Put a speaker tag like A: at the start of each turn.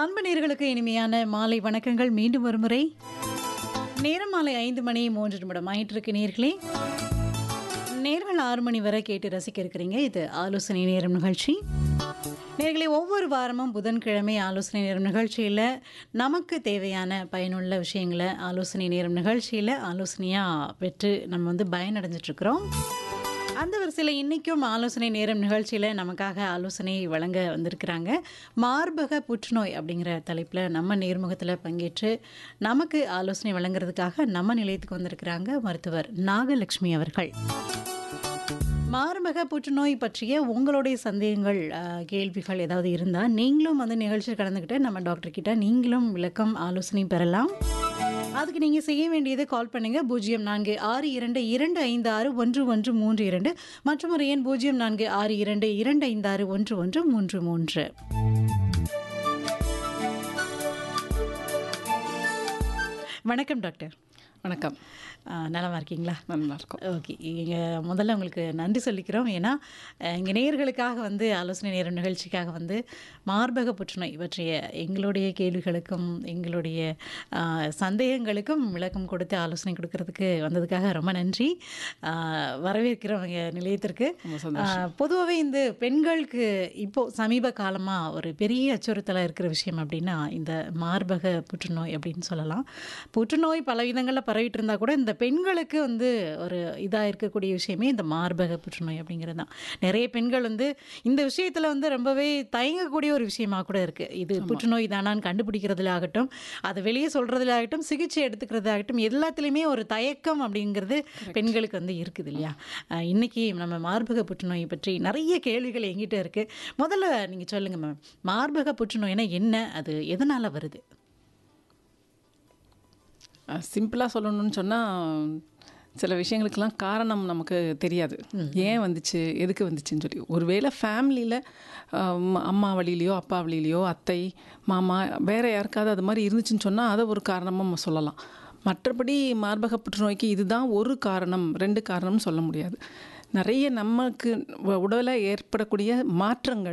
A: அன்பு நேர்களுக்கு இனிமையான மாலை வணக்கங்கள் மீண்டும் ஒரு முறை நேரம் மாலை ஐந்து மணி மூன்று நிமிடம் ஆயிட்டிருக்கு நேர்களே நேர்கள் ஆறு மணி வரை கேட்டு ரசிக்க இருக்கிறீங்க இது ஆலோசனை நேரம் நிகழ்ச்சி நேர்களை ஒவ்வொரு வாரமும் புதன்கிழமை ஆலோசனை நேரம் நிகழ்ச்சியில் நமக்கு தேவையான பயனுள்ள விஷயங்களை ஆலோசனை நேரம் நிகழ்ச்சியில் ஆலோசனையாக பெற்று நம்ம வந்து பயனடைஞ்சிட்ருக்குறோம் அந்த வரிசையில் இன்றைக்கும் ஆலோசனை நேரம் நிகழ்ச்சியில் நமக்காக ஆலோசனை வழங்க வந்திருக்கிறாங்க மார்பக புற்றுநோய் அப்படிங்கிற தலைப்பில் நம்ம நேர்முகத்தில் பங்கேற்று நமக்கு ஆலோசனை வழங்குறதுக்காக நம்ம நிலையத்துக்கு வந்திருக்கிறாங்க மருத்துவர் நாகலட்சுமி அவர்கள் மார்பக புற்றுநோய் பற்றிய உங்களுடைய சந்தேகங்கள் அஹ், கேள்விகள் ஏதாவது இருந்தால் நீங்களும் வந்து நிகழ்ச்சியில் கலந்துக்கிட்டு நம்ம டாக்டர் கிட்ட நீங்களும் விளக்கம் ஆலோசனை பெறலாம் அதுக்கு நீங்கள் செய்ய வேண்டியது கால் பண்ணுங்க பூஜ்ஜியம் நான்கு ஆறு இரண்டு இரண்டு ஐந்து ஆறு ஒன்று ஒன்று மூன்று இரண்டு மற்றும் ஒரு எண் பூஜ்ஜியம் நான்கு ஆறு இரண்டு இரண்டு ஐந்து ஆறு ஒன்று ஒன்று மூன்று மூன்று வணக்கம் டாக்டர்
B: வணக்கம்
A: அஹ், நலமா இருக்கீங்களா
B: நல்லா இருக்கும்
A: ஓகே இங்கே முதல்ல உங்களுக்கு நன்றி சொல்லிக்கிறோம் ஏன்னா இங்கே நேயர்களுக்காக வந்து ஆலோசனை நேரம் நிகழ்ச்சிக்காக வந்து மார்பக புற்றுநோய் பற்றிய எங்களுடைய கேள்விகளுக்கும் எங்களுடைய ஆஹ், சந்தேகங்களுக்கும் விளக்கம் கொடுத்து ஆலோசனை கொடுக்கறதுக்கு வந்ததுக்காக ரொம்ப நன்றி ஆஹ், வரவேற்கிறோம் எங்கள் நிலையத்திற்கு
B: ரொம்ப சந்தோஷம்
A: பொதுவாகவே இந்த பெண்களுக்கு இப்போ சமீப காலமாக ஒரு பெரிய அச்சுறுத்தலாக இருக்கிற விஷயம் அப்படின்னா இந்த மார்பக புற்றுநோய் அப்படின்னு சொல்லலாம் புற்றுநோய் பல விதங்களில் பரவிட்டு இருந்தால் கூட இந்த பெண்களுக்கு வந்து ஒரு இதாக இருக்கக்கூடிய விஷயமே இந்த மார்பக புற்றுநோய் அப்படிங்கிறது தான் நிறைய பெண்கள் வந்து இந்த விஷயத்தில் வந்து ரொம்பவே தயங்கக்கூடிய ஒரு விஷயமா கூட இருக்குது இது புற்றுநோய் தானான்னு கண்டுபிடிக்கிறதுல ஆகட்டும் அதை வெளியே சொல்கிறதுல ஆகட்டும் சிகிச்சை எடுத்துக்கிறதாகட்டும் எல்லாத்துலேயுமே ஒரு தயக்கம் அப்படிங்கிறது பெண்களுக்கு வந்து இருக்குது இல்லையா அஹ் இன்னைக்கு நம்ம மார்பக புற்றுநோய் பற்றி நிறைய கேள்விகள் எங்கிட்ட இருக்குது முதல்ல நீங்கள் சொல்லுங்கள் மேம் மார்பக புற்றுநோய்னா என்ன அது எதனால் வருது
B: சிம்பிளாக சொல்லணும்னு சொன்னால் சில விஷயங்களுக்கெல்லாம் காரணம் நமக்கு தெரியாது ஏன் வந்துச்சு எதுக்கு வந்துச்சுன்னு சொல்லி ஒருவேளை ஃபேமிலியில் அம்மா வழியிலையோ அப்பா வழியிலையோ அத்தை மாமா வேறு யாருக்காவது அது மாதிரி இருந்துச்சுன்னு சொன்னால் அதை ஒரு காரணமாக நம்ம சொல்லலாம் மற்றபடி மார்பக புற்றுநோய்க்கு இதுதான் ஒரு காரணம் ரெண்டு காரணம்னு சொல்ல முடியாது நிறைய நமக்கு உடலில் ஏற்படக்கூடிய மாற்றங்கள்